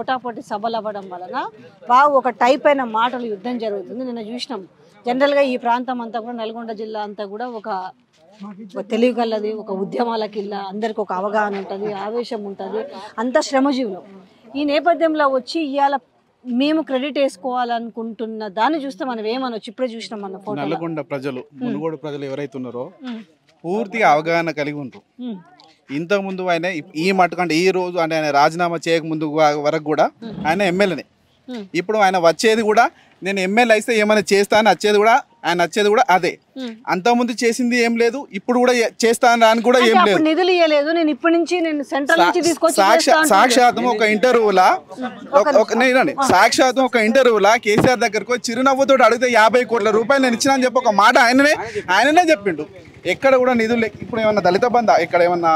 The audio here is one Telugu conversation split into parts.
పోటాపోటీ సభలు అవ్వడం వలన బాగా ఒక టైప్ అయిన మాటలు యుద్ధం జరుగుతుంది నిన్న చూసినాం జనరల్గా ఈ ప్రాంతం అంతా కూడా నల్గొండ జిల్లా అంతా కూడా ఒక ఒక తెలివి కలది ఒక ఉద్యమాలకి ఇల్ల అందరికి ఒక అవగాహన ఉంటుంది ఆవేశం ఉంటుంది అంత శ్రమజీవులు ఈ నేపథ్యంలో వచ్చి ఇవాళ మేము క్రెడిట్ వేసుకోవాలనుకుంటున్న దాన్ని చూస్తే మనం ఏమనొచ్చు ఇప్పుడే చూసినాం మన ఫోటో నల్లగొండ ప్రజలు మునుగోడు ప్రజలు ఎవరైతే ఉన్నారో పూర్తిగా అవగాహన కలిగి ఉంటారు ఇంతకు ముందు ఆయన ఇప్- ఈ మటుకు అంటే ఈ రోజు అంటే ఆయన రాజీనామా చేయక ముందు వ- వరకు కూడా ఆయన ఎమ్మెల్యేనే ఇప్పుడు ఆయన వచ్చేది కూడా నేను ఎమ్మెల్యే అయితే ఏమైనా చేస్తా అని వచ్చేది కూడా ఆయన వచ్చేది కూడా అదే అంతకుముందు చేసింది ఏం లేదు ఇప్పుడు కూడా ఏ- చేస్తాను అని కూడా ఏం లేదు అప్పుడు నిధులు ఇవ్వలేదు నేను ఇప్పటి నుంచి నేను సెంట్రల్ నుంచి తీసుకొచ్చి సాక్షా చేస్తా అంటున్నాడు. సాక్షాత్తం ఒక ఇంటర్వ్యూలా ఒక- ఒక నేను వినండి. సాక్షాత్తం ఒక ఇంటర్వ్యూలా కేసీఆర్ దగ్గరకు వచ్చి చిరునవ్వుతో అడిగితే యాభై కోట్ల రూపాయలు నేను ఇచ్చిన అని చెప్పి ఒక మాట ఆయననే ఆయననే చెప్పిండు ఎక్కడ కూడా నిధులు లేక- ఇప్పుడు ఏమన్నా దళిత బంధ ఇక్కడ ఏమన్నా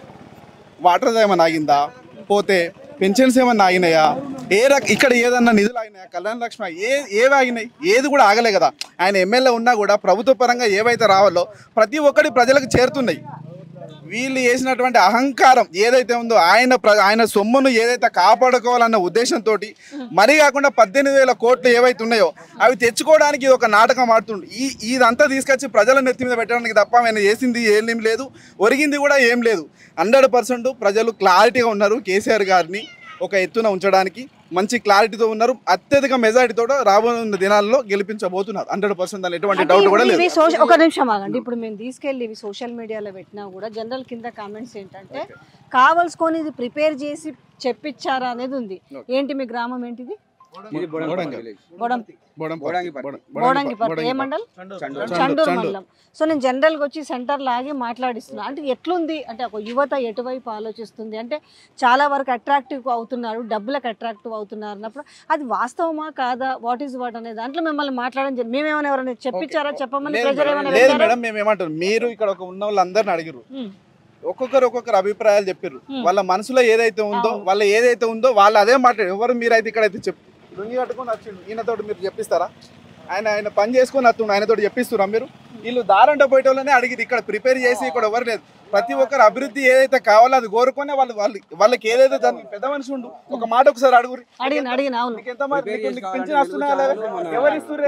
వాటర్ ఏమన్నా ఆగిందా పోతే పెన్షన్స్ ఏమన్నా ఆగినాయా ఏ రక ఇక్కడ ఏదన్నా నిధులు ఆగినాయా కళ్యాణ లక్ష్మి ఏ ఏవి ఆగినాయి ఏది కూడా ఆగలే కదా ఆయన ఎమ్మెల్యే ఉన్నా కూడా ప్రభుత్వ పరంగా ఏవైతే రావాలో ప్రతి ఒక్కటి ప్రజలకు చేరుతున్నాయి వీళ్ళు చేసినటువంటి అహంకారం ఏదైతే ఉందో ఆయన ప్ర- ఆయన సొమ్మును ఏదైతే కాపాడుకోవాలన్న ఉద్దేశంతో మరీ కాకుండా పద్దెనిమిది వేల కోట్లు ఏవైతే ఉన్నాయో అవి తెచ్చుకోవడానికి ఇది ఒక నాటకం ఆడుతుండు ఈ ఇదంతా తీసుకొచ్చి ప్రజల నెత్తి మీద పెట్టడానికి తప్ప ఆయన చేసింది ఏం లేదు ఒరిగింది కూడా ఏం లేదు హండ్రెడ్ పర్సెంట్ ప్రజలు క్లారిటీగా ఉన్నారు కేసీఆర్ గారిని ఒక ఎత్తున ఉంచడానికి మంచి క్లారిటీతో ఉన్నారు అత్యధిక మెజారిటీతో రాబోతున్న దినాల్లో గెలిపించబోతున్నారు హండ్రెడ్ పర్సెంట్ దాని ఎటువంటి అంటే డౌట్ కూడా ఇవి- లేదు ఇవి సోషల్ ఒక నిమిషం ఆగండి ఇప్పుడు మేము తీసుకెళ్ళి ఇవి సోషల్ మీడియాలో పెట్టినా కూడా జనరల్ కింద కామెంట్స్ ఏంటంటే కావలసుకొని ఇది ప్రిపేర్ చేసి చెప్పించారా అనేది ఉంది ఏంటి మీ గ్రామం ఏంటిది ఇది బోడంగి బోడంగి. village. బోడం బోడంపల్లి. బోడంగిపల్లి. బోడం- బోడంగిపట్టు ఏ మండల్ చండూరు మండలం సో నేను జనరల్గా వచ్చి సెంటర్ లాగి మాట్లాడిస్తున్నా అంటే ఎట్లుంది అంటే ఒక యువత ఎటువైపు ఆలోచిస్తుంది అంటే చాలా వరకు అట్రాక్టివ్ అవుతున్నారు డబ్బులకు అట్రాక్టివ్ అవుతున్నారు అన్నప్పుడు అది వాస్తవమా కాదా వాట్ ఈస్ వాట్ అనే దాంట్లో మిమ్మల్ని మాట్లాడడం జరిగింది మేమేమైనా ఎవరైనా చెప్పించారా చెప్పమని లేదు ప్రెజర్ మేడం, ఏమైనా లేదు పెట్టారా? మేడం మేము ఏమంటారు మీరు ఇక్కడ ఒక ఉన్న వాళ్ళందరిని అడిగారు ఉమ్. ఒక్కొక్కరు ఒక్కొక్కరు అభిప్రాయాలు చెప్పారు వాళ్ళ మనసులో ఏదైతే ఉందో వాళ్ళ ఏదైతే ఉందో వాళ్ళు అదే మాట్లాడారు ఎవరు మీరైతే ఇక్కడైతే చెప్పు లుంగి కట్టుకొని వచ్చిండు ఈయనతోటి మీరు చెప్పిస్తారా ఆయన ఆయన పని చేసుకొని వస్తుండు ఆయనతోటి చెప్పిస్తురా మీరు వీళ్ళు దారంట పోయేటోళ్ళనే అడిగిరు ఇక్కడ ప్రిపేర్ చేసి ఇక్కడ ఎవరు లేదు ప్రతి ఒక్కరు అభివృద్ధి ఏదైతే కావాలో అది కోరుకొని వాళ్ళు వాళ్ళు వాళ్ళకి ఏదైతే దానికి పెద్ద మనిషి ఉండు ఒక మాట ఒకసారి అడుగురి అడిగిన అడిగిన అవును నీకు ఎంత మరి- నీకు- నీకు పింఛన్ వస్తున్నాయా లేదా? ఎవరు ఇస్తుర్రే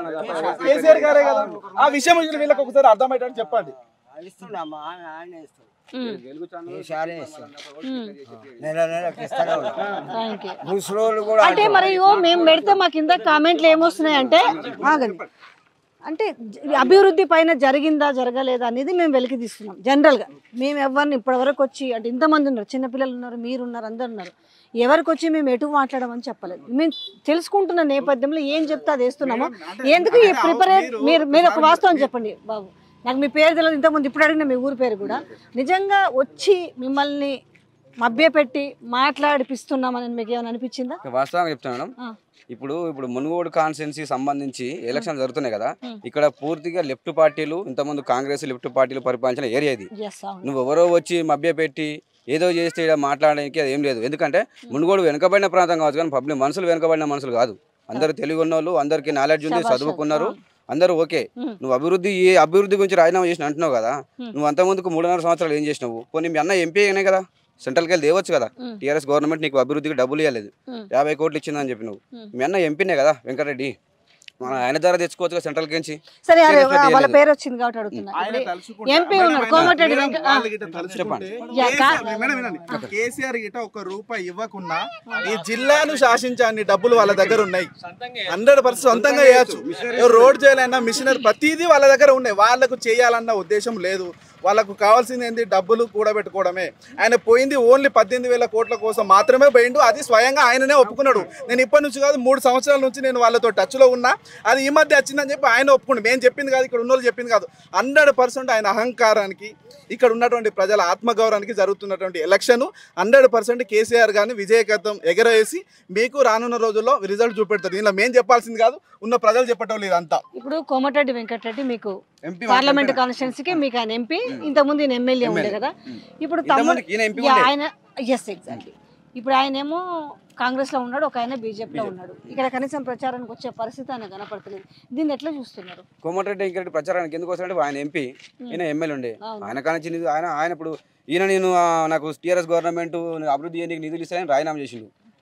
కేసీఆర్ గారే కదా ఆ విషయం గురించి వీళ్ళకి ఒకసారి అర్థమయ్యేటట్టు చెప్పండి ఇస్తున్నామా ఆయన ఆయన ఇస్తాడు ఉమ్. ఈసారి ఇస్తాడు ఉమ్. నెల నెలకి ఇస్తానే ఉన్నాడు థ్యాంక్ యూ ముసలోళ్ళు కూడా అంటే మరి ఇగో మేము పెడితే మా కింద కామెంట్లు ఏమొస్తున్నాయి అంటే ఆగండి అంటే జ- అభివృద్ధి పైన జరిగిందా జరగలేదా అనేది మేము వెలికి తీస్తున్నాం జనరల్గా మేము ఎవరిని ఇప్పటివరకు వచ్చి అంటే ఇంతమంది ఉన్నారు చిన్నపిల్లలు ఉన్నారు మీరు ఉన్నారు అందరు ఉన్నారు ఎవరికి వచ్చి మేము ఎటు మాట్లాడమని చెప్పలేదు మేము తెలుసుకుంటున్న నేపథ్యంలో ఏం చెప్తే అది వేస్తున్నామో ఎందుకు ఈ ప్రిపరేట్ మీరు మీరు ఒక వాస్తవం చెప్పండి బాబు నాకు మీ పేరు తెలియదు ఇంతకుముందు ఇప్పుడు అడిగిన మీ ఊరి పేరు కూడా నిజంగా వచ్చి మిమ్మల్ని మభ్యపెట్టి మాట్లాడిపిస్తున్నామని మీకు ఏమైనా అనిపించిందా ఇక వాస్తవంగా చెప్తాను మేడం ఆ. ఇప్పుడు ఇప్పుడు మునుగోడు కాన్స్టెన్సీ సంబంధించి ఎలక్షన్ జరుగుతున్నాయి కదా ఇక్కడ పూర్తిగా లెఫ్ట్ పార్టీలు ఇంతకుముందు కాంగ్రెస్ లెఫ్ట్ పార్టీలు పరిపాలించిన ఏరియా ఇది ఎస్ అవును నువ్వు ఎవరో వచ్చి మభ్యపెట్టి ఏదో చేస్తే ఇక్కడ మాట్లాడడానికి అది ఏం లేదు ఎందుకంటే మునుగోడు వెనుకబడిన ప్రాంతం కావచ్చు కానీ పబ్లిక్ మనుషులు వెనుకబడిన మనుషులు కాదు అందరు తెలివి ఉన్న వాళ్ళు అందరికి నాలెడ్జ్ ఉంది శభాష్ చదువుకున్నారు ఆ. అందరూ ఓకే ఉమ్. నువ్వు అభివృద్ధి ఏ అభివృద్ధి గురించి రాజీనామా చేసిన అంటున్నావు కదా ఉమ్. నువ్వు అంతకుముందుకు మూడున్నర సంవత్సరాలు ఏం చేసినావు పోనీ మీ అన్న ఎంపీ అయినాయి కదా సెంట్రల్కి వెళ్ళి తేవచ్చు కదా ఉమ్. టీఆర్ఎస్ గవర్నమెంట్ నీకు అభివృద్ధికి డబ్బులు ఇవ్వలేదు ఉమ్. యాభై కోట్లు ఇచ్చిందని చెప్పి నువ్వు ఉమ్. మీ అన్న ఎంపీనే కదా వెంకటరెడ్డి మన ఆయన ద్వారా తెచ్చుకోవచ్చు కదా సెంట్రల్ నుంచి సరే అరే TRS పెట్టి వాళ్ళ వెళ్ళలేదు. పేరు వచ్చింది కాబట్టి అడుగుతున్నా ఆయన ఇప్పుడు తలుచుకుంటే- ఎంపీ మేడం, ఉన్నారు ఆయన- కోమటిరెడ్డి మేడం, వెంక- వాళ్ళ గిట్ట తలుచుకుంటే యా, కా- కేసీఆర్ మేడం, వినండి. కేసీఆర్ గిట్ట ఒక రూపాయి ఇవ్వకున్నా ఈ జిల్లాను శాసించే అన్ని డబ్బులు వాళ్ళ దగ్గర ఉన్నాయి హండ్రెడ్ పర్సెంట్ సొంతంగా చేయొచ్చు ఎవరు రోడ్ చేయాలన్నా మిషనరీ ప్రతిదీ వాళ్ళ దగ్గర ఉన్నాయి వాళ్ళకు చేయాలన్న ఉద్దేశం లేదు వాళ్ళకు కావాల్సింది ఏంది డబ్బులు కూడబెట్టుకోవడమే ఆయన పోయింది ఓన్లీ పద్దెనిమిది వేల కోట్ల కోసం మాత్రమే పోయిండు అది స్వయంగా ఆయననే ఒప్పుకున్నాడు నేను ఇప్పటి నుంచి కాదు మూడు సంవత్సరాల నుంచి నేను వాళ్ళతో టచ్లో ఉన్నా అది ఈ మధ్య వచ్చిందని చెప్పి ఆయన ఒప్పుకుండు మేము చెప్పింది కాదు ఇక్కడ ఉన్న వాళ్ళు చెప్పింది కాదు హండ్రెడ్ పర్సెంట్ ఆయన అహంకారానికి ఇక్కడ ఉన్నటువంటి ప్రజల ఆత్మగౌరవానికి జరుగుతున్నటువంటి ఎలక్షన్ హండ్రెడ్ పర్సెంట్ కేసీఆర్ గారిని విజయకతం ఎగరవేసి మీకు రానున్న రోజుల్లో రిజల్ట్ చూపెడతారు దీనిలో మేము చెప్పాల్సింది కాదు ఉన్న ప్రజలు చెప్పటం లేదు అంతా ఇప్పుడు కోమటిరెడ్డి వెంకటరెడ్డి మీకు ఎంపీ పార్లమెంట్ కాన్స్టిట్యున్సీకి మీకు ఆయన ఎంపీ ఇంతకుముందు ఈయన ఎమ్మెల్యే ఉండే కదా ఇప్పుడు తమ్ముడు ఇంతకుముందు ఈయన ఎంపీ యా, ఉండే. ఆయన ఎస్ ఎగ్జాక్ట్లీ ఇప్పుడు ఆయన ఏమో కాంగ్రెస్ లో ఉన్నాడు ఒక ఆయన బీజేపీలో ఉన్నాడు ఇక్కడ కనీసం ప్రచారానికి వచ్చే పరిస్థితి ఆయన కనపడతలేదు దీన్ని ఎట్లా చూస్తున్నారు కోమటిరెడ్డి వెంకరెడ్డి ప్రచారానికి ఎందుకు వస్తాడంటే ఆయన ఎంపీ ఈయన ఎమ్మెల్యే ఉండే అవును. ఆయన కానీ నిధులు ఆయన ఆయన ఇప్పుడు ఈయన నేను ఆ, నాకు టీఆర్ఎస్ గవర్నమెంట్ అభివృద్ధి చేయడానికి నిధులు ఇస్తానని రాజీనామా చేసిండు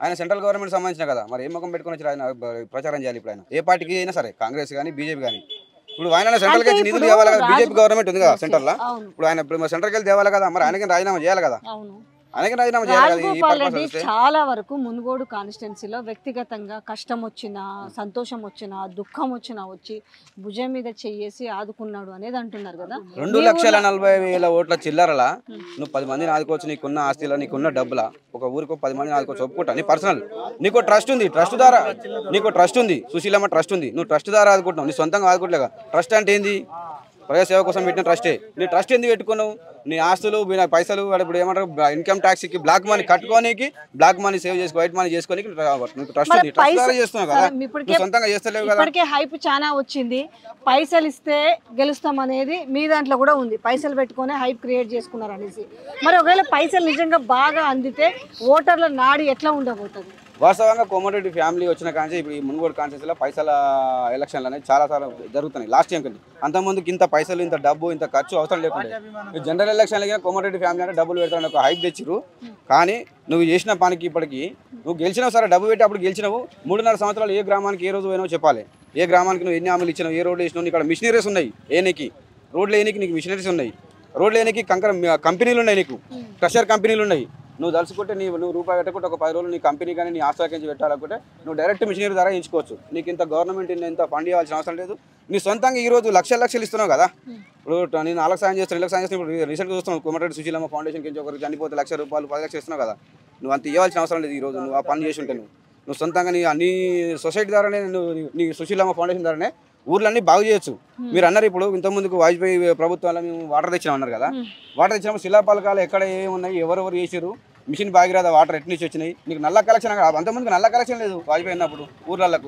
ఆయన సెంట్రల్ గవర్నమెంట్ సంబంధించిన కదా మరి ఏ ముఖం పెట్టుకొని వచ్చి ఆయన బ- ప్రచారం చేయాలి ఇప్పుడు ఆయన ఏ పార్టీకి అయినా సరే కాంగ్రెస్ కానీ బీజేపీ కానీ ఇప్పుడు ఆయన సెంట్రల్ అంటే కి నిధులు ఇప్పుడు తేవాలి కదా రాజు- బీజేపీ గవర్నమెంట్ ఉంది కదా సెంట్రల్ లో అవును ఇప్పుడు ఆయన ఇప్పుడు సెంట్రల్కి వెళ్ళి తేవాలి కదా మరి ఆయనకి రాజీనామా చేయాలి కదా అవును ఆయనకి రాజీనామా చేయాలి కదా ఈ రాజగోపాల్ పర్పస్ రెడ్డి వస్తే చాలా వరకు మునుగోడు కాన్స్టిట్యున్సీలో వ్యక్తిగతంగా కష్టం వచ్చినా సంతోషం వచ్చినా దుఃఖం వచ్చినా వచ్చి భుజం మీద చెయ్యేసి ఆదుకున్నాడు అనేది అంటున్నారు కదా రెండు లక్షల నలభై వేల ఓట్ల చిల్లరలా నువ్వు పది మందిని ఆదుకోవచ్చు నీకున్న ఆస్తిలో నీకున్న డబ్బుల ఒక ఊరికి పది మందిని ఆదుకోవచ్చు ఒప్పుకుంటా నీ పర్సనల్ నీకు ట్రస్ట్ ఉంది ట్రస్ట్ ద్వారా నీకు ట్రస్ట్ ఉంది సుశీలమ్మ ట్రస్ట్ ఉంది నువ్వు ట్రస్ట్ ద్వారా ఆదుకుంటున్నావు నీ సొంతంగా ఆదుకోవట్లేగా ట్రస్ట్ అంటే ఏంది ప్రజాసేవ కోసం పెట్టిన ట్రస్టే నీ ట్రస్ట్ ఎందుకు పెట్టుకున్నావు నీ ఆస్తులు మీ పైసలు వాడు ఇప్పుడు ఏమంటారు ఇన్కమ్ ట్యాక్స్ కి బ్లాక్ మనీ కట్టుకోనికి బ్లాక్ మనీ సేవ్ చేసుకో వైట్ మనీ చేసుకోనికి నీకు ట్రస్ట్ మరి ఉంది ట్రస్ట్ ద్వారా పైస- చేస్తున్నావు కదా సరే, ఇప్పటికే- నువ్వు సొంతంగా చేస్తలేవు కదా ఇప్పటికే హైప్ చాలా వచ్చింది పైసలు ఇస్తే గెలుస్తాం అనేది మీ దాంట్లో కూడా ఉంది పైసలు పెట్టుకొని హైప్ క్రియేట్ చేసుకున్నారు అనేసి మరి ఒకవేళ పైసలు నిజంగా బాగా అందితే ఓటర్ల నాడి ఎట్లా ఉండబోతుంది వాస్తవంగా కోమటిరెడ్డి ఫ్యామిలీ వచ్చిన కాంచి ఇప్పుడు ఈ మున్గోడు కాన్స్టిట్యూన్సీలో పైసల ఎలక్షన్లు అనేవి చాలా చాలా జరుగుతున్నాయి లాస్ట్ టైం కంటే అంతకుముందుకు ఇంత పైసలు ఇంత డబ్బు ఇంత ఖర్చు అవసరం లేకుండా ఈ జనరల్ ఎలక్షన్లకి కోమటిరెడ్డి ఫ్యామిలీ అంటే డబ్బులు పెడతాను ఒక హైప్ తెచ్చిరు కానీ నువ్వు చేసిన పనికి ఇప్పటికి నువ్వు గెలిచినావు సరే డబ్బు పెట్టి అప్పుడు గెలిచినావు మూడున్నర సంవత్సరాలు ఏ గ్రామానికి ఏ రోజు పోయినావో చెప్పాలి ఏ గ్రామానికి నువ్వు ఎన్ని హామీలు ఇచ్చినావు ఏ రోడ్లు వేసినావు ఇక్కడ మిషనరీస్ ఉన్నాయి ఏనికి రోడ్లు వేయనికి నీకు మిషనరీస్ ఉన్నాయి రోడ్లు వేయనికి కంకర కంపెనీలు ఉన్నాయి నీకు క్రషర్ కంపెనీలు ఉన్నాయి నువ్వు తలుచుకుంటే నీ నువ్వు రూపాయి పెట్టకుంటే ఒక పది రోజులు నీ కంపెనీ కానీ నీ ఆస్ట్రాకి నుంచి పెట్టాలనుకుంటే నువ్వు డైరెక్ట్ మిషనరీ ద్వారా ఎంచుకోవచ్చు నీకు ఇంత గవర్నమెంట్ ఇంత ఫండ్ ఇవ్వాల్సిన అవసరం లేదు నీ సొంతంగా ఈ రోజు లక్షల లక్షలు ఇస్తున్నావు కదా ఇప్పుడు ట- నేను నాలుగు సాయం చేస్తాను ఇళ్ళకి సాయం చేస్తాను ఇప్పుడు రీసెంట్గా చూస్తున్నావు కుమరెడ్డి సుశీలమ్మ ఫౌండేషన్ కింద ఒకరికి చనిపోతే లక్ష రూపాయలు పది లక్షలు ఇస్తున్నావు కదా నువ్వు అంత ఇవ్వాల్సిన అవసరం లేదు ఈ రోజు నువ్వు ఆ పని చేసి ఉంటే నువ్వు నువ్వు సొంతంగా నీ నీ సొసైటీ ద్వారానే నువ్వు నీ- నీ సుశీలమ్మ ఫౌండేషన్ ద్వారానే ఊర్లన్నీ బాగు చేయొచ్చు మీరు అన్నారు ఇప్పుడు ఇంతకుముందుకు వాజ్పేయి ప్రభుత్వాల మేము వాటర్ తెచ్చినాం అన్నారు కదా వాటర్ తెచ్చినప్పుడు శిలాపలకాలు ఎక్కడ ఏమున్నాయి ఎవరెవరు చేసారు మిషన్ భాగీరథ వాటర్ ఎటు నుంచి వచ్చినాయి నీకు నల్ల కలెక్షన్ అంతకుముందుకు నల్ల కలెక్షన్ లేదు వాజ్పేయి ఉన్నప్పుడు ఊర్లకు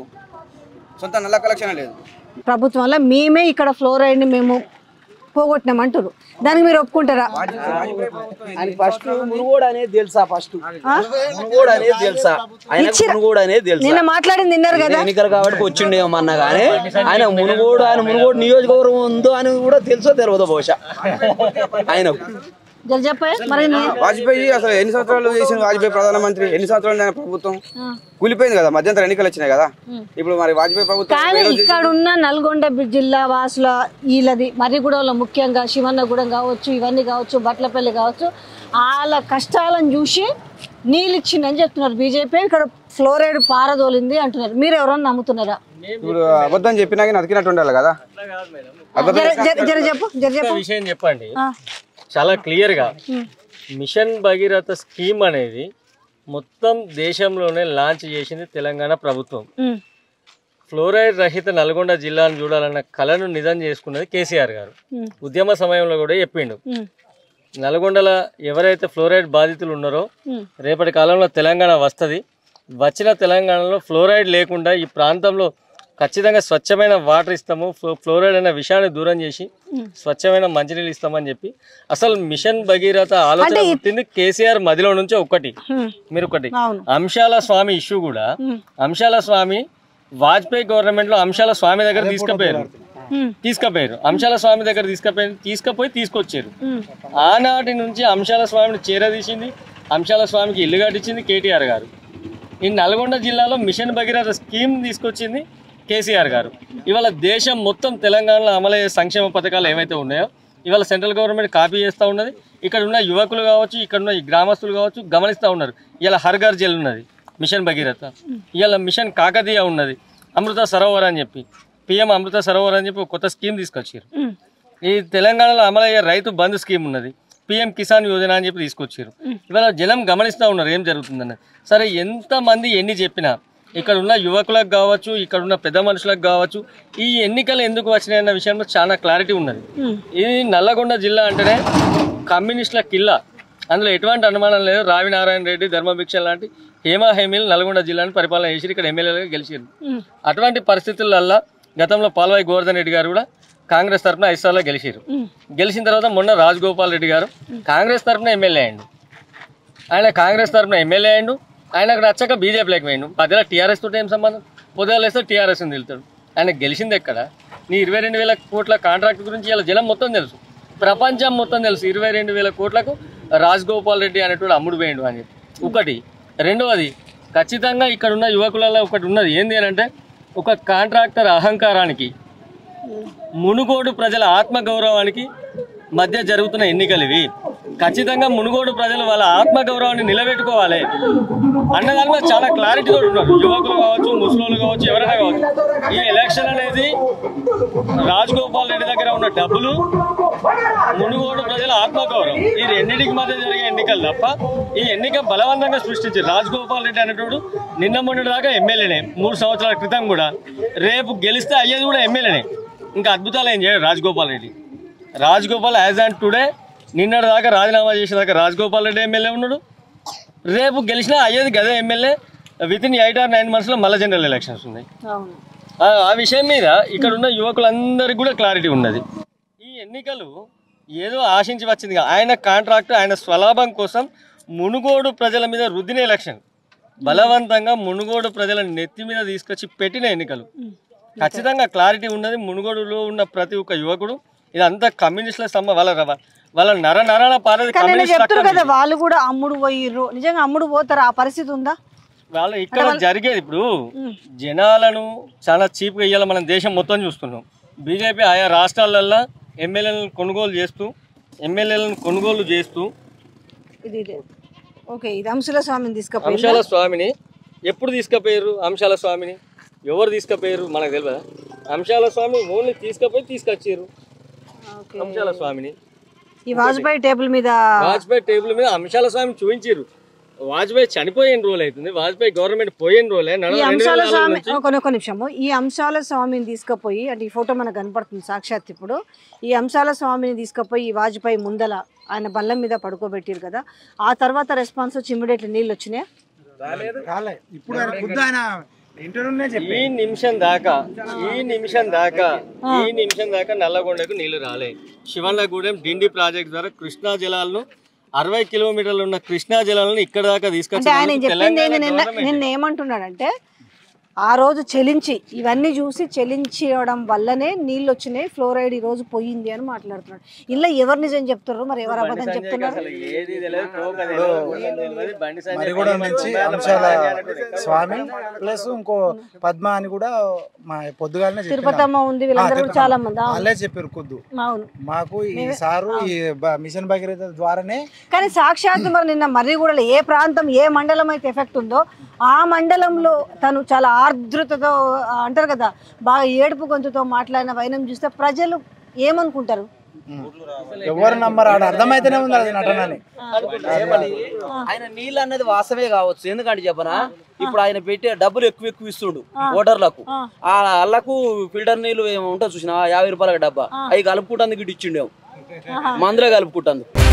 సొంత నల్ల కలెక్షన్ లేదు ప్రభుత్వంలో మేమే ఇక్కడ ఫ్లోరైడ్ని మేము పోగొట్టినామంటారు దానికి మీరు ఒప్పుకుంటారా ఆయన ఫస్ట్ మునుగోడు అనేది తెలుసా ఫస్ట్ మునుగోడు అనేది తెలుసా ఆయన మునుగోడు అనేది తెలుసా నిన్న మాట్లాడింది విన్నారు కదా ఎన్నికలు కాబట్టి వచ్చిండేమన్నా కానీ ఆయన మునుగోడు ఆయన మునుగోడు నియోజకవర్గం ఉందో అని కూడా తెలుసో తెలియదు బహుశా ఆయనకు జర చెప్పే మరి నీ- వాజ్పేయి అసలు ఎన్ని సంవత్సరాలు చేసిన వాజ్పేయి ప్రధానమంత్రి ఎన్ని సంవత్సరాలు ఆయన ప్రభుత్వం కూలిపోయింది కదా మధ్యంతర ఎన్నికలు వచ్చినాయి కదా ఇప్పుడు మరి వాజ్పేయి ప్రభుత్వం కానీ ఏ రోజు ఇక్కడ ఉన్న నల్గొండ బి- జిల్లా వాసుల వీళ్ళది మర్రిగూడలో ముఖ్యంగా శివన్నగూడెం కావచ్చు ఇవన్నీ కావచ్చు బట్లపల్లి కావచ్చు వాళ్ళ కష్టాలను చూసి నీళ్ళు ఇచ్చిందని చెప్తున్నారు బీజేపీ ఇక్కడ ఫ్లోరైడ్ పారదోలింది అంటున్నారు మీరు ఎవరన్నా నమ్ముతున్నారా ఇప్పుడు అబద్ధం చెప్పినా కానీ అతికినట్టు ఉండాలి కదా జర జర జర చెప్పు జర చెప్పు విషయం చెప్పండి ఆ, చాలా క్లియర్గా మిషన్ భగీరథ స్కీమ్ అనేది మొత్తం దేశంలోనే లాంచ్ చేసింది తెలంగాణ ప్రభుత్వం ఉమ్, ఫ్లోరైడ్ రహిత నల్గొండ జిల్లాను చూడాలన్న కళను నిజం చేసుకున్నది కేసీఆర్ గారు ఉమ్, ఉద్యమ సమయంలో కూడా చెప్పిండు ఉమ్, నల్గొండలో ఎవరైతే ఫ్లోరైడ్ బాధితులు ఉన్నారో ఉమ్, రేపటి కాలంలో తెలంగాణ వస్తుంది వచ్చిన తెలంగాణలో ఫ్లోరైడ్ లేకుండా ఈ ప్రాంతంలో ఖచ్చితంగా స్వచ్ఛమైన వాటర్ ఇస్తాము ఫ్లో- ఫ్లోరైడ్ అనే విషయాన్ని దూరం చేసి స్వచ్ఛమైన మంచినీళ్ళు ఇస్తామని చెప్పి అసలు మిషన్ భగీరథ ఆలోచన పుట్టింది కేసీఆర్ మదిలో నుంచి ఒక్కటి ఉమ్, మీరు ఒకటి అవును అంశాల స్వామి ఇష్యూ కూడా అంశాల స్వామి వాజ్పేయి గవర్నమెంట్ లో అంశాల స్వామి దగ్గర తీసుకుపోయారు ఉమ్, తీసుకుపోయారు అంశాల స్వామి దగ్గర తీసుకుపోయి తీసుకుపోయి తీసుకొచ్చారు ఉమ్, ఆనాటి నుంచి అంశాల స్వామిని చేరదీసింది అంశాల స్వామికి ఇల్లు కట్టించింది కేటీఆర్ గారు ఈ నల్గొండ జిల్లాలో మిషన్ భగీరథ స్కీమ్ తీసుకొచ్చింది కేసీఆర్ గారు ఇవాళ దేశం మొత్తం తెలంగాణలో అమలయ్యే సంక్షేమ పథకాలు ఏవైతే ఉన్నాయో ఇవాళ సెంట్రల్ గవర్నమెంట్ కాపీ చేస్తూ ఉన్నది ఇక్కడ ఉన్న యువకులు కావచ్చు ఇక్కడ ఉన్న ఈ గ్రామస్తులు కావచ్చు గమనిస్తూ ఉన్నారు ఇలా హర్ ఘర్ జల్ ఉన్నది మిషన్ భగీరథ ఇవాళ మిషన్ కాకతీయ ఉన్నది అమృత సరోవర్ అని చెప్పి పిఎం అమృత సరోవర్ అని చెప్పి ఒక కొత్త స్కీమ్ తీసుకొచ్చారు ఉమ్, ఈ తెలంగాణలో అమలయ్యే రైతు బంధు స్కీమ్ ఉన్నది పిఎం కిసాన్ యోజన అని చెప్పి తీసుకొచ్చారు ఇవాళ జనం గమనిస్తూ ఉన్నారు ఏం జరుగుతుందని సరే ఎంతమంది ఎన్ని చెప్పినా ఇక్కడ ఉన్న యువకులకు కావచ్చు ఇక్కడ ఉన్న పెద్ద మనుషులకు కావచ్చు ఈ ఎన్నికలు ఎందుకు వచ్చినాయన్న విషయంలో చాలా క్లారిటీ ఉన్నది ఉమ్. ఇది నల్లగొండ జిల్లా అంటేనే కమ్యూనిస్టుల కిల్లా అందులో ఎటువంటి అనుమానం లేదు రావి నారాయణ రెడ్డి ధర్మభిక్ష లాంటి హేమా హేమీలు నల్గొండ జిల్లాని పరిపాలన చేసి ఇక్కడ ఎమ్మెల్యేలుగా గెలిచారు ఉమ్. అటువంటి పరిస్థితులల్లో గతంలో పాల్వాయి గోవర్ధన్ రెడ్డి గారు కూడా కాంగ్రెస్ తరఫున ఐదు సార్లు గెలిచారు గెలిచిన తర్వాత మొన్న రాజగోపాల్ రెడ్డి గారు కాంగ్రెస్ తరఫున ఎమ్మెల్యే అయ్యిండు ఆయన కాంగ్రెస్ తరఫున ఎమ్మెల్యే అయ్యిండు ఆయనకు నచ్చక బీజేపీలోకి పోయిండు మధ్యలో టీఆర్ఎస్ తోటి ఏం సంబంధం పొద్దుగా వేస్తే టీఆర్ఎస్ నిలుతాడు ఆయన గెలిచింది ఎక్కడ నీ ఇరవై రెండు వేల కోట్ల కాంట్రాక్ట్ గురించి ఇలా జనం మొత్తం తెలుసు ప్రపంచం మొత్తం తెలుసు ఇరవై రెండు వేల కోట్లకు రాజగోపాల్ రెడ్డి అనేటువంటి అమ్ముడు పోయిండు అని చెప్పి ఒకటి రెండవది ఖచ్చితంగా ఇక్కడ ఉన్న యువకులలో ఒకటి ఉన్నది ఏంది అని అంటే ఒక కాంట్రాక్టర్ అహంకారానికి మునుగోడు ప్రజల ఆత్మగౌరవానికి మధ్య జరుగుతున్న ఎన్నికలు ఇవి ఖచ్చితంగా మునుగోడు ప్రజలు వాళ్ళ ఆత్మగౌరవాన్ని నిలబెట్టుకోవాలి అన్నదాని మీద చాలా క్లారిటీతో ఉన్నారు యువకులు కావచ్చు ముసలోళ్ళు కావచ్చు ఎవరైనా కావచ్చు ఈ ఎలక్షన్ అనేది రాజగోపాల్ రెడ్డి దగ్గర ఉన్న డబ్బులు మునుగోడు ప్రజల ఆత్మగౌరవం ఈ రెండింటికి మధ్య జరిగే ఎన్నికలు తప్ప ఈ ఎన్నిక బలవంతంగా సృష్టించి రాజగోపాల్ రెడ్డి అనేటోడు నిన్న మొన్నటి దాకా ఎమ్మెల్యేనే మూడు సంవత్సరాల క్రితం కూడా రేపు గెలిస్తే అయ్యేది కూడా ఎమ్మెల్యేనే ఇంకా అద్భుతాలు ఏం చేయడు Rajagopal Reddy Rajagopal as and today నిన్నటి దాకా రాజీనామా చేసేదాకా రాజగోపాల్ రెడ్డి ఎమ్మెల్యే ఉన్నాడు రేపు గెలిచినా అయ్యేది గదే MLA with in eight or nine మంత్స్లో మళ్ళీ జనరల్ ఎలక్షన్స్ ఉన్నాయి అవును ఆ ఆ విషయం మీద ఇక్కడ ఉన్న యువకులందరికీ కూడా క్లారిటీ ఉన్నది ఈ ఎన్నికలు ఏదో ఆశించి వచ్చింది కాదు. ఆయన కాంట్రాక్ట్ ఆయన స్వలాభం కోసం మునుగోడు ప్రజల మీద రుద్దిన ఎలక్షన్ బలవంతంగా మునుగోడు ప్రజల నెత్తి మీద తీసుకొచ్చి పెట్టిన ఎన్నికలు ఖచ్చితంగా క్లారిటీ ఉన్నది మునుగోడులో ఉన్న ప్రతి ఒక్క యువకుడు ఇదంతా కమ్యూనిస్టుల సమ్మ వాళ్ళ రవ- వాళ్ళ నర నరాల పారేది కానీ నేను కమ్యూనిస్ట్ చెప్తారు రక్తం కదా ఇది. వాళ్ళు కూడా అమ్ముడు పోయిర్రు నిజంగా అమ్ముడు పోతారు ఆ పరిస్థితి ఉందా వాళ్ళు ఇక్కడ జరిగేది ఇప్పుడు జనాలను చాలా చీప్గా ఇవ్వాలి మనం దేశం మొత్తం చూస్తున్నాం బీజేపీ ఆయా రాష్ట్రాలల్లో ఎమ్మెల్యేలను కొనుగోలు చేస్తూ ఎమ్మెల్యేలను కొనుగోలు చేస్తూ ఇది ఇదే ఓకే ఇది అంశుల స్వామిని తీసుకుపోయి అంశాల స్వామిని ఎప్పుడు తీసుకుపోయారు అంశాల స్వామిని ఎవరు తీసుకుపోయారు మనకు తెలియదా అంశాల స్వామి ఓన్లీ తీసుకుపోయి తీసుకొచ్చారు అంశాల స్వామిని ఈ వాజ్పేయి టేబుల్ మీద వాజ్పేయి టేబుల్ మీద అంశాల స్వామి చూపించారు వాజ్పేయి చనిపోయిన రోజులు అవుతుంది వాజ్పేయి గవర్నమెంట్ పోయిన రోజులే ఈ నడవ రెండు అంశాల వేల నాలుగు స్వామి నుంచి కొన్ని ఒక నిమిషము ఈ అంశాల స్వామిని తీసుకుపోయి అంటే ఈ ఫోటో మనకు కనపడుతుంది సాక్షాత్ ఇప్పుడు ఈ అంశాల స్వామిని తీసుకుపోయి ఈ వాజ్పేయి ముందల ఆయన బల్లం మీద పడుకోబెట్టారు కదా ఆ తర్వాత రెస్పాన్స్ వచ్చి ఇమ్మీడియట్లీ నీళ్ళు వచ్చినాయి ఇప్పుడు ఆయన బుద్ధ ఆయన ఇంటర్వ్యూనే ఈ నిమిషం దాకా ఈ నిమిషం దాకా ఈ నిమిషం దాకా నల్లగొండకు నీళ్లు రాలే శివన్నగూడెం డిండి ప్రాజెక్ట్ ద్వారా కృష్ణా జలాలను అరవై కిలోమీటర్లు ఉన్న కృష్ణా జలాలను ఇక్కడ దాకా అంటే ఆయన తీసుకొచ్చి చెప్పింది ఏంది నిన్న నిన్న ఏమంటున్నాడంటే ఆ రోజు చెలించి ఇవన్నీ చూసి చెలించడం వల్లనే నీళ్ళు వచ్చినాయి ఫ్లోరైడ్ ఈ రోజు పోయింది అని మాట్లాడుతున్నాడు ఇలా ఎవరు నిజం చెప్తున్నారు మరి ఎవరు అబద్ధం చెప్తున్నారు మరిగూడ నుంచి అంశాల స్వామి ప్లస్ ఇంకో పద్మ అని కూడా మా పొద్దుగాలనే చెప్పినాం. తిరుపతమ్మ ఉంది వీళ్ళందరూ కూడా తిరుపతమ్మ. చాలా మంది అవును. వాళ్ళే చెప్పారు కొద్దు అవును మాకు ఈ సారు ఈ బ- మిషన్ భగీరథ ద్వారానే కానీ సాక్షాత్ మరి నిన్న మర్రి కూడా ఏ ప్రాంతం ఏ మండలం అయితే ఎఫెక్ట్ ఉందో ఆ మండలంలో తను చాలా ఆర్ద్రతతో ఆ, అంటారు కదా బాగా ఏడుపు గొంతుతో మాట్లాడిన వైనం చూస్తే ప్రజలు ఏమనుకుంటారు ఎవరు నమ్మరు ఆడ అర్థమైతేనే ఉంది అది నటనని ఆయన నీళ్ళు అన్నది వాస్తవే కావచ్చు ఎందుకంటే చెప్పనా ఇప్పుడు ఆయన పెట్టే డబ్బులు ఎక్కువ ఎక్కువ ఇస్తుండు ఓటర్లకు ఆ అల్లకు ఫిల్టర్ నీళ్ళు ఏమో ఉంటుంది చూసిన యాభై రూపాయల డబ్బా అవి కలుపుకుంటానికి ఇటు ఇచ్చిండేమో మందులో కలుపుకుంటాను